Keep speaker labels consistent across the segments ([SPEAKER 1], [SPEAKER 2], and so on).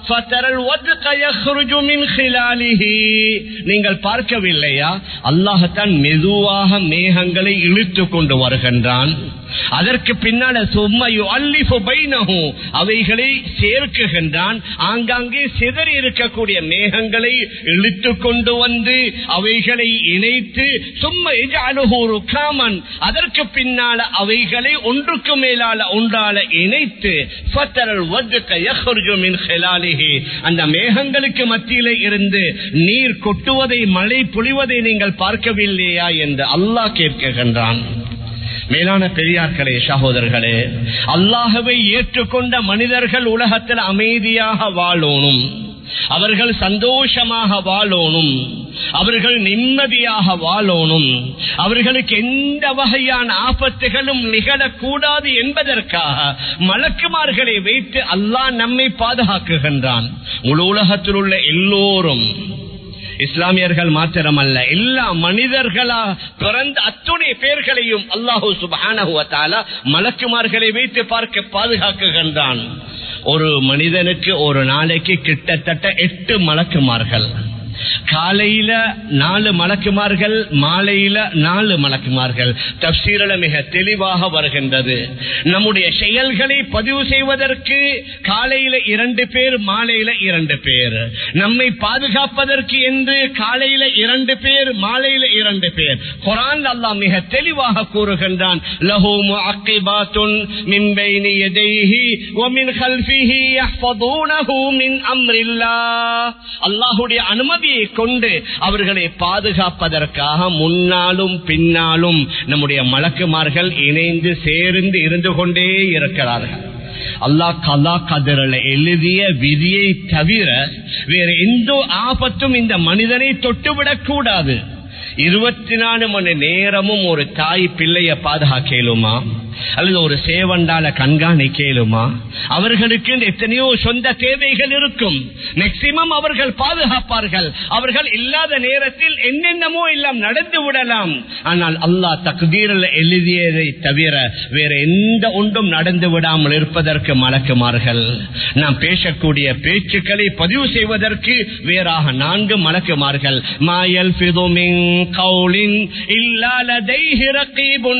[SPEAKER 1] ஃபதரல் வத்க யஹ்ருஜு மின் ஹிலாலிஹி நீங்கள் பார்க்கவில்லையா அல்லாஹ்தான் மெதுவாக மேகங்களை இழுத்து கொண்டு வருகின்றான் அதற்கு பின்னால சும்மையு அல்லிஃபு பைனஹு அவைகளை சேர்க்குகின்றான் ஆங்காங்கே சிதறி இருக்கக்கூடிய மேகங்களை இழுத்து கொண்டு வந்து அவைகளை இணைத்து சும்மா இஜஅலுஹு ருகாமன் அதற்கு பின்னால அவைகளை ஒன்றுக்கு மேலால ஒன்றால இணைத்து ஃபத்தரல் வத்க யஹ்ருஜு மின் ஹிலாலிஹி அந்த மேகங்களுக்கு மத்தியிலே இருந்து நீர் கொட்டுவதை மழை பொழிவதை நீங்கள் பார்க்கவில்லையா என்று அல்லாஹ் கேட்கின்றான் மேலான பெரியார்களே சகோதரர்களே அல்லாஹவை ஏற்றுக்கொண்ட மனிதர்கள் உலகத்தில் அமைதியாக வாழணும் அவர்கள் சந்தோஷமாக வாழணும் அவர்கள் நிம்மதியாக வாழணும் அவர்களுக்கு எந்த வகையான ஆபத்துகளும் நிகழக்கூடாது என்பதற்காக மலக்குமார்களை வைத்து அல்லாஹ் நம்மை பாதுகாக்குகின்றான் முழு உலகத்தில் உள்ள எல்லோரும் இஸ்லாமியர்கள் மாத்திரமல்ல எல்லா மனிதர்களா பிறந்த அத்துணை பேர்களையும் அல்லாஹூ சுபான மலக்குமார்களை வைத்து பார்க்க பாதுகாக்குகின்றான் ஒரு மனிதனுக்கு ஒரு நாளைக்கு கிட்டத்தட்ட எட்டு மலக்குமார்கள் காலையில நாலு மலக்குமார்கள் மாலையில நாலு மலக்குமார்கள் தப்சீரல மிக தெளிவாக வருகின்றது நம்முடைய செயல்களை பதிவு செய்வதற்கு காலையில இரண்டு பேர் மாலையில இரண்டு பேர் நம்மை பாதுகாப்பதற்கு என்று காலையில இரண்டு பேர் மாலையில இரண்டு பேர் குரான் அல்லாஹ் மிக தெளிவாக கூறுகின்றான் லஹு முஅக்கிபாத்துன் மின் பைனி யதைஹி வ மின் கல்ஃபிஹி யஹ்ஃபதூனஹு மின் அம்ரில்லாஹ் அல்லாஹ்வுடைய அனுமதியை கொண்டு அவர்களை பாதுகாப்பதற்காக முன்னாலும் பின்னாலும் நம்முடைய மலக்குமார்கள் இணைந்து சேர்ந்து இருந்து கொண்டே இருக்கிறார்கள் அல்லாஹ் கலா கதிரல எழுதிய விதியை தவிர வேற எந்த ஆபத்தும் இந்த மனிதனை தொட்டுவிடக் கூடாது இருபத்தி நாலு மணி நேரமும் ஒரு தாய் பிள்ளைய பாதுகாக்கலுமா அல்லது ஒரு சேவண்டால கண்காணிக்கலுமா அவர்களுக்கு எத்தனையோ சொந்த தேவைகள் இருக்கும் மேக்சிமம் அவர்கள் பாதுகாப்பார்கள் அவர்கள் இல்லாத நேரத்தில் என்னென்னமோ எல்லாம் நடந்து விடலாம் ஆனால் அல்லாஹ் தக்தீரில் எழுதியதை தவிர வேற எந்த ஒன்றும் நடந்து விடாமல் இருப்பதற்கு மலக்குமார்கள் நாம் பேசக்கூடிய பேச்சுக்களை பதிவு செய்வதற்கு வேறாக நான்கு மலக்குமார்கள் மாயல் பிதுமின் கவுலின் இல்லாலதைஹி ரகீபுன்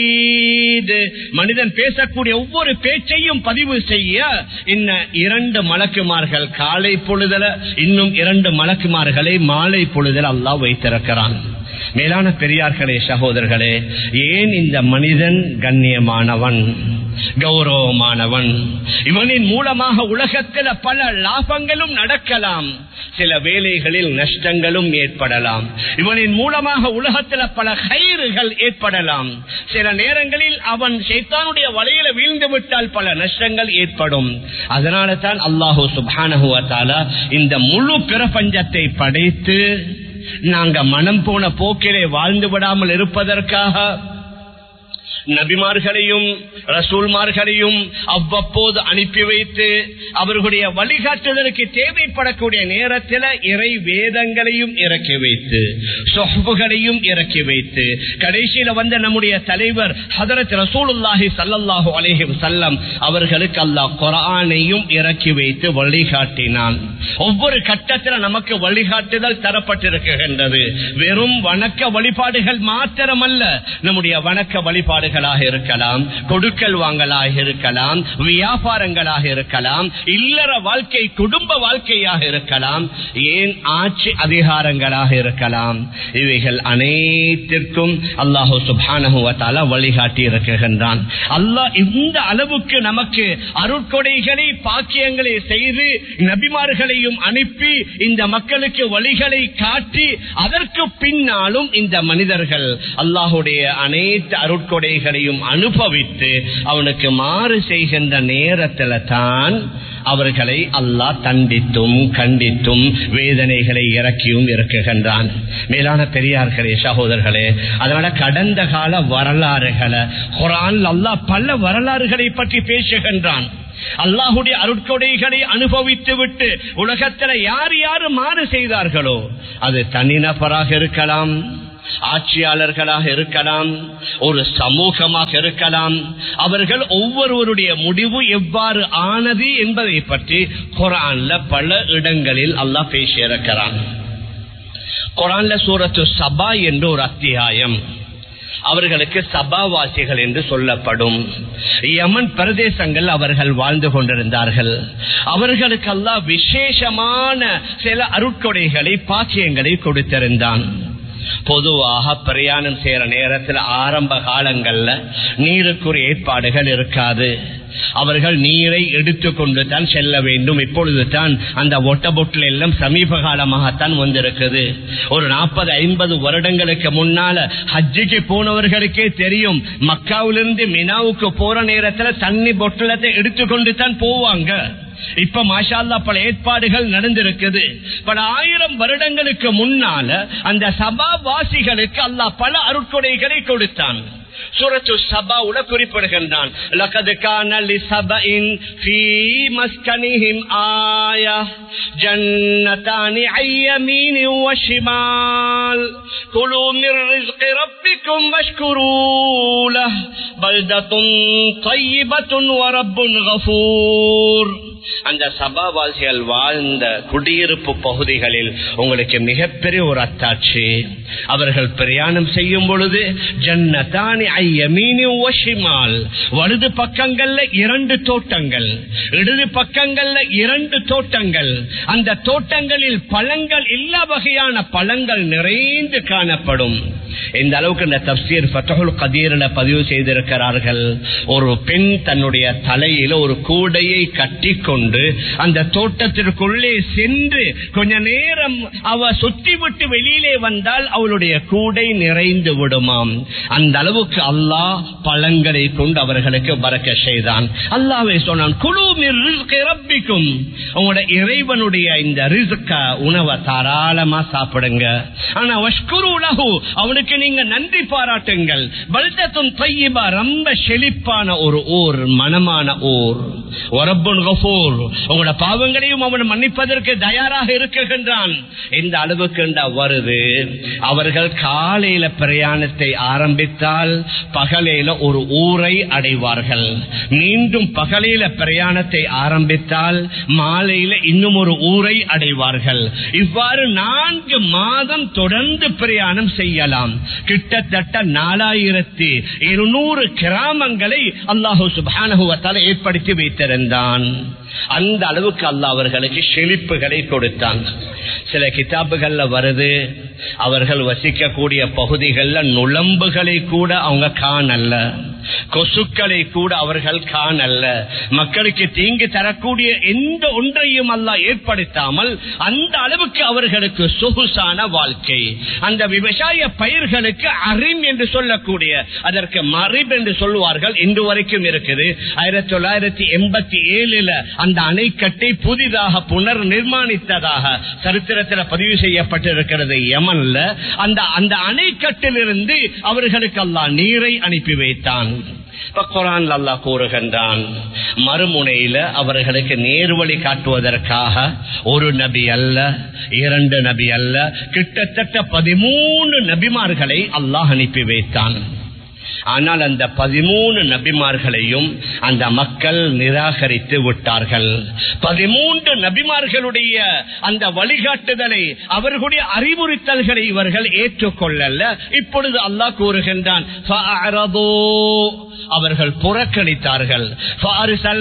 [SPEAKER 1] அதீத் மனிதன் பேசக்கூடிய ஒவ்வொரு பேச்சையும் பதிவு செய்ய இன்ன இரண்டு மலக்குமார்கள் காலை பொழுதல இன்னும் இரண்டு மலக்குமார்களை மாலை பொழுதல் அல்லாஹ் வைத்திருக்கிறான் மேலான பெரியார்களே சகோதரர்களே ஏன் இந்த மனிதன் கண்ணியமானவன் கௌரவமானவன் இவனின் மூலமாக உலகத்தில் பல லாபங்களும் நடக்கலாம் சில வேலைகளில் நஷ்டங்களும் ஏற்படலாம் இவனின் மூலமாக உலகத்தில் பல கயிறுகள் ஏற்படலாம் சில நேரங்களில் அவன் சைத்தானுடைய வலையில வீழ்ந்து விட்டால் பல நஷ்டங்கள் ஏற்படும் அதனால தான் அல்லாஹூ சுபானகுவத்தால இந்த முழு பிரபஞ்சத்தை படைத்து நாங்க மனம் போன போக்கிலே வாழ்ந்து விடாமல் இருப்பதற்காக நபிமார்களையும் ரசூல்மார்களையும் அவ்வப்போது அனுப்பி வைத்து அவர்களுடைய வழிகாட்டுதலுக்கு தேவைப்படக்கூடிய நேரத்தில் இறை வேதங்களையும் இறக்கி வைத்து சொஹ்புகளையும் இறக்கி வைத்து கடைசியில வந்த நம்முடைய தலைவர் ஹதரத் ரசூலுல்லாஹி சல்லல்லாஹு அலைஹி வஸல்லம் அவர்களுக்கு அல்லாஹ் குர்ஆனையும் இறக்கி வைத்து வழிகாட்டினான் ஒவ்வொரு கட்டத்தில் நமக்கு வழிகாட்டுதல் தரப்பட்டிருக்கின்றது வெறும் வணக்க வழிபாடுகள் மாத்திரமல்ல நம்முடைய வணக்க வழிபாடுகளாக இருக்கலாம் கொடுக்கல் வாங்கலாக இருக்கலாம் வியாபாரங்களாக இருக்கலாம் இல்லற வாழ்க்கை குடும்ப வாழ்க்கையாக இருக்கலாம் ஏன் ஆட்சி அதிகாரங்களாக இருக்கலாம் இவைகள் அனைத்திற்கும் அல்லாஹு சுபானகுவத்தால வழிகாட்டி இருக்கின்றான் அல்லாஹ் இந்த அளவுக்கு நமக்கு அருட்கொடைகளை பாக்கியங்களை செய்து நபிமார்களையும் அனுப்பி இந்த மக்களுக்கு வழிகளை காட்டி அதற்கு பின்னாலும் இந்த மனிதர்கள் அல்லாஹுடைய அனைத்து அருட்கொடைகளையும் அனுபவித்து அவனுக்கு மாறு செய்கின்ற நேரத்தில் தான் அவர்களை அல்லாஹ் தண்டித்தும் கண்டித்தும் வேதனைகளை இறக்கியும் இருக்குகின்றான் மேலான பெரியார்களே சகோதரர்களே அதனால கடந்த கால வரலாறுகளை குரான் அல்லாஹ் பல வரலாறுகளை பற்றி பேசுகின்றான் அல்லாஹுடைய அருட்கொடைகளை அனுபவித்து விட்டு உலகத்தில் யார் யார் மாறு செய்தார்களோ அது தனிநபராக இருக்கலாம் ஆட்சியாளர்களாக இருக்கலாம் ஒரு சமூகமாக இருக்கலாம் அவர்கள் ஒவ்வொருவருடைய முடிவு எவ்வாறு ஆனது என்பதை பற்றி குரான்ல பல இடங்களில் அல்லாஹ் பேசியிருக்கிறான் குரான்ல சூரத்து சபா என்ற ஒரு அத்தியாயம் அவர்களுக்கு சபாவாசிகள் என்று சொல்லப்படும் யமன் பிரதேசங்கள் அவர்கள் வாழ்ந்து கொண்டிருந்தார்கள் அவர்களுக்கெல்லாம் விசேஷமான சில அருட்கொடைகளை பாக்கியங்களை கொடுத்திருந்தான் பொதுவாக பிரயாணம் செய்யற நேரத்தில் ஆரம்ப காலங்கள்ல நீருக்குரிய ஏற்பாடுகள் இருக்காது அவர்கள் நீரை எடுத்துக்கொண்டு தான் செல்ல வேண்டும் இப்பொழுது தான் அந்த ஒட்ட பொட்டில் எல்லாம் சமீப காலமாகத்தான் வந்திருக்குது ஒரு நாற்பது ஐம்பது வருடங்களுக்கு முன்னால ஹஜ்ஜிக்கு போனவர்களுக்கே தெரியும் மக்காவிலிருந்து மினாவுக்கு போற நேரத்துல தண்ணி பொட்டலத்தை எடுத்துக்கொண்டு தான் போவாங்க இப்ப மாஷால்லா பல ஏற்பாடுகள் நடந்திருக்குது பல ஆயிரம் வருடங்களுக்கு முன்னால அந்த சபா வாசிகளுக்கு அல்லாஹ் பல அருட்கொடைகளை கொடுத்தான் சூரத்து சபாவுல குறிப்பிடுகின்றான் லகது கான லிசபஇன் ஃபீ மஸ்கனிஹிம் ஆயா ஜன்னதானி ஐயமீன் வஷிமால் குலு மிர் ரிஸ்கி ரப்பிக்கும் வஷ்குரூ லஹ் பல்தத்துன் طيبத்துன் வரப்புன் கஃபூர் அந்த சபாவாசிகள் வாழ்ந்த குடியிருப்பு பகுதிகளில் உங்களுக்கு மிகப்பெரிய ஒரு அத்தாட்சி அவர்கள் பிரயாணம் செய்யும் பொழுது ஜன்னதானி ஐயமீனி ஓஷிமால் வலது பக்கங்கள்ல இரண்டு தோட்டங்கள் இடது பக்கங்கள்ல இரண்டு தோட்டங்கள் அந்த தோட்டங்களில் பழங்கள் எல்லா வகையான பழங்கள் நிறைந்து காணப்படும் இந்த அளவுக்கு இந்த தப்சீர் ஃபத்தகுல் கதீரில் பதிவு செய்திருக்கிறார்கள் ஒரு பெண் தன்னுடைய தலையில ஒரு கூடையை கட்டி கொண்டு அந்த தோட்டத்திற்குள்ளே சென்று கொஞ்ச நேரம் அவ சுத்தி விட்டு வெளியிலே வந்தால் அவளுடைய கூடை நிறைந்து விடுமாம் அந்த அளவுக்கு அல்லாஹ் பழங்களை கொண்டு அவர்களுக்கு பறக்க செய்தான் அல்லாவே சொன்னான் குழு ரப்பிக்கும் உங்களோட இறைவனுடைய இந்த ரிஸ்க உணவை தாராளமா சாப்பிடுங்க ஆனா வஷ்குரு லஹு அவனுக்கு நீங்க நன்றி பாராட்டுங்கள் பல்தத்தும் தையபா ரொம்ப செழிப்பான ஒரு ஊர் மனமான ஊர் ஒரப்புன் கஃபூர் உங்களோட பாவங்களையும் அவன் மன்னிப்பதற்கு தயாராக இருக்குகின்றான் இந்த அளவுக்கு வருது அவர்கள் காலையில பிரயாணத்தை ஆரம்பித்தால் பகலையில ஒரு ஊரை அடைவார்கள் மீண்டும் பகலையில பிரயாணத்தை ஆரம்பித்தால் மாலையில இன்னும் ஒரு ஊரை அடைவார்கள் இவ்வாறு நான்கு மாதம் தொடர்ந்து பிரயாணம் செய்யலாம் கிட்டத்தட்ட நாலாயிரத்தி இருநூறு கிராமங்களை அல்லாஹூ சுபானுவத்தால் ஏற்படுத்தி வைத்திருந்தான் அந்த அளவுக்கு அல்லாஹ் அவர்களுக்கு செழிப்புகளை கொடுத்தான் சில கிதாபுகள்ல வருது அவர்கள் வசிக்கக்கூடிய பகுதிகளில் நுழம்புகளை கூட அவங்க காணல்ல கொசுக்களை கூட அவர்கள் காணல்ல மக்களுக்கு தீங்கு தரக்கூடிய எந்த ஒன்றையும் அல்ல ஏற்படுத்தாமல் அந்த அளவுக்கு அவர்களுக்கு சொகுசான வாழ்க்கை அந்த விவசாய பயிர்களுக்கு அறிம் என்று சொல்லக்கூடிய அதற்கு மறிப் என்று சொல்லுவார்கள் இன்று வரைக்கும் இருக்குது ஆயிரத்தி தொள்ளாயிரத்தி எண்பத்தி ஏழுல அந்த அணைக்கட்டை புதிதாக புனர் நிர்மாணித்ததாக சரித்திரத்தில் பதிவு செய்யப்பட்டிருக்கிறது யமன்ல அந்த அந்த அணைக்கட்டிலிருந்து அவர்களுக்கு அல்லாஹ் நீரை அனுப்பி வைத்தான் இப்ப குரான் அல்லாஹ் கூறுகின்றான் மறுமுனையில அவர்களுக்கு நேர்வழி காட்டுவதற்காக ஒரு நபி அல்ல இரண்டு நபி அல்ல கிட்டத்தட்ட பதிமூணு நபிமார்களை அல்லாஹ் அனுப்பி வைத்தான் ஆனால் அந்த பதிமூணு நபிமார்களையும் அந்த மக்கள் நிராகரித்து விட்டார்கள் பதிமூன்று நபிமார்களுடைய அந்த வழிகாட்டுதலை அவர்களுடைய அறிவுறுத்தல்களை இவர்கள் ஏற்றுக்கொள்ளல இப்பொழுது அல்லாஹ் கூறுகின்றான் அவர்கள் புறக்கணித்தார்கள்